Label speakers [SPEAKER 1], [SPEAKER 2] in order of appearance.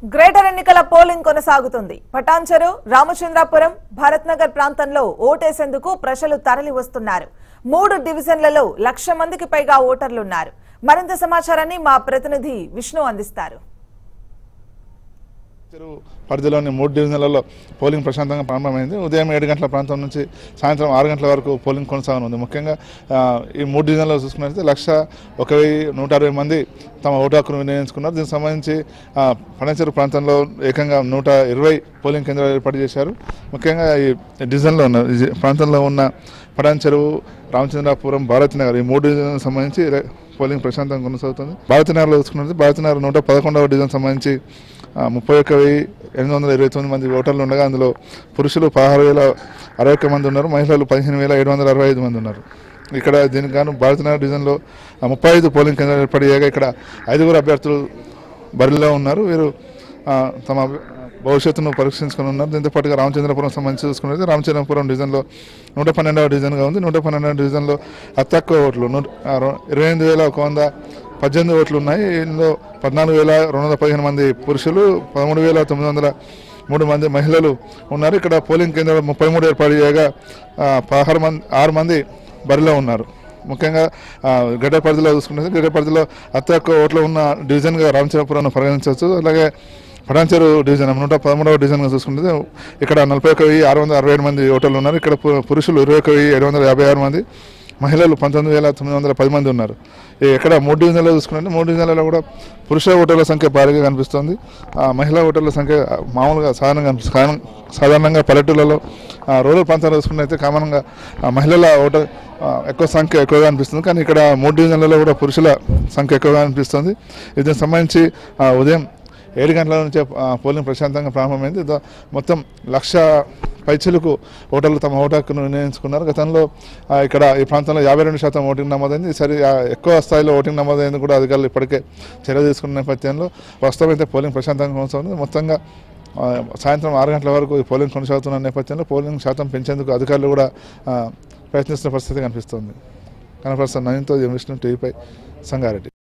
[SPEAKER 1] greater ఎన్నికల polling కొనసాగుతుంది పటాన్చెరు రామచంద్రాపురం భారత్ నగర్ ప్రాంతంలో ఓటేసేందుకు ప్రజలు తరలి వస్తున్నారు మూడు డివిజన్లలో లక్ష మందికి పైగా ఓటర్లున్నారు మరింత సమాచారాన్ని మా ప్రతినిధి విష్ణు అందిస్తారు
[SPEAKER 2] చెరువు పరిధిలోని మూడు డివిజన్లలో పోలింగ్ ప్రశాంతంగా ప్రారంభమైంది ఉదయం ఏడు గంటల ప్రాంతం నుంచి సాయంత్రం ఆరు గంటల వరకు పోలింగ్ కొనసాగనుంది ముఖ్యంగా ఆ, ఈ మూడు డివిజన్లలో చూసుకున్నట్లయితే లక్ష ఒక వెయ్యి నూట అరవై మంది తమ ఓటు హక్కును వినియోగించుకున్నారు దీనికి సంబంధించి ఆ, పడచెరు ప్రాంతంలో ఏకంగా నూట ఇరవై పోలింగ్ కేంద్రాలు ఏర్పాటు చేశారు ముఖ్యంగా ఈ డివిజన్లో ఉన్న ఈ ప్రాంతంలో ఉన్న పడాన్చెరువు రామచంద్రాపురం భారత్ నగర్ ఈ మూడు డివిజన్లకు సంబంధించి రే- పోలింగ్ ప్రశాంతంగా కొనసాగుతుంది భారత్ నగర్లో చూసుకున్నట్లయితే భారత్ నగర్ నూట పదకొండవ డివిజన్ సంబంధించి ఆ, ముప్పై ఒక్క వెయ్యి ఎనిమిది వందల ఇరవై తొమ్మిది మంది ఓటర్లు ఉండగా అందులో పురుషులు పదహారు వేల అరవై ఒక్క మంది ఉన్నారు మహిళలు పదిహేను వేల ఏడు వందల అరవై ఐదు మంది ఉన్నారు ఇక్కడ దీనికి గాను భారతనగర్ డివిజన్లో ఆ, ముప్పై ఐదు పోలింగ్ కేంద్రాలు ఏర్పడయ్యాక ఇక్కడ ఐదుగురు అభ్యర్థులు బరిలో ఉన్నారు వీరు ఆ, తమ భవిష్యత్తును పరీక్షించుకుని ఉన్నారు దీంతో పాటుగా రామచంద్రపురం సంబంధించి చూసుకున్నట్లయితే రామచంద్రపురం డివిజన్లో నూట పన్నెండవ డివిజన్గా ఉంది నూట పన్నెండవ డివిజన్లో అతి తక్కువ ఓట్లు నూట ఆ, రొ- ఇరవై ఎనిమిది వేల ఒక వంద పద్దెనిమిది ఓట్లు ఉన్నాయి ఇందులో పద్నాలుగు వేల రెండు వందల పదిహేను మంది పురుషులు పదమూడు వేల తొమ్మిది వందల మూడు మంది మహిళలు ఉన్నారు ఇక్కడ పోలింగ్ కేంద్రాలు ముప్పై మూడు ఏర్పాటు చేయగా ఆ, పదహారు మంది ఆరు మంది బరిలో ఉన్నారు ముఖ్యంగా ఆ, గడ్డ పరిధిలో చూసుకుంటే గడ్డ పరిధిలో అతి తక్కువ ఓట్లు ఉన్న డివిజన్గా రామచంద్రపురం పరిగణించవచ్చు అలాగే పటాన్చెరు డివిజన్ నూట పదమూడవ డివిజన్గా చూసుకుంటే ఇక్కడ నలభై ఒక వెయ్యి ఆరు వందల అరవై ఏడు మంది ఓటర్లు ఉన్నారు ఇక్కడ పు- పురుషులు ఇరవై ఒక వెయ్యి ఏడు వందల యాభై ఆరు మంది మహిళలు పంతొమ్మిది వేల తొమ్మిది వందల పది మంది ఉన్నారు ఈ ఇక్కడ మూడు డివిజన్లో చూసుకుంటే మూడు డివిజన్లలో కూడా పురుష ఓటర్ల సంఖ్య భారీగా కనిపిస్తుంది ఆ, మహిళా ఓటర్ల సంఖ్య మామూలుగా సాధారణంగా కనిపిస్తుంది సాధారణ- సాధారణంగా పల్లెటూళ్ళలో ఆ, రూరల్ ప్రాంతాల్లో చూసుకున్నట్లయితే కామన్గా ఆ, మహిళల ఓటర్ ఆ, ఎక్కువ సంఖ్య ఎక్కువగా అనిపిస్తుంది కానీ ఇక్కడ మూడు డివిజన్లలో కూడా పురుషుల సంఖ్య ఎక్కువగా అనిపిస్తుంది దీనికి సంబంధించి ఆ, ఉదయం ఏడు గంటల నుంచే ఆ, పోలింగ్ ప్రశాంతంగా ప్రారంభమైంది దా- మొత్తం లక్ష పైచలకు ఓటర్లు తమ ఓటు హక్కును వినియోగించుకున్నారు గతంలో ఆ, ఇక్కడ ఈ ప్రాంతంలో యాభై రెండు శాతం ఓటింగ్ నమోదైంది సరి ఆ, ఎక్కువ స్థాయిలో ఓటింగ్ నమోదైంది కూడా అధికారులు ఇప్పటికే చర్య తీసుకున్న నేపథ్యంలో ప్రస్తుతం అయితే పోలింగ్ ప్రశాంతంగా కొనసాగుతుంది మొత్తంగా ఆ, సాయంత్రం ఆరు గంటల వరకు ఈ పోలింగ్ కొనసాగుతున్న నేపథ్యంలో పోలింగ్ శాతం పెంచేందుకు అధికారులు కూడా ఆ, ప్రయత్నిస్తున్న పరిస్థితి కనిపిస్తుంది కనపరుస్తున్న నవీన్తో విష్ణు టీవీపై సంగారెడ్డి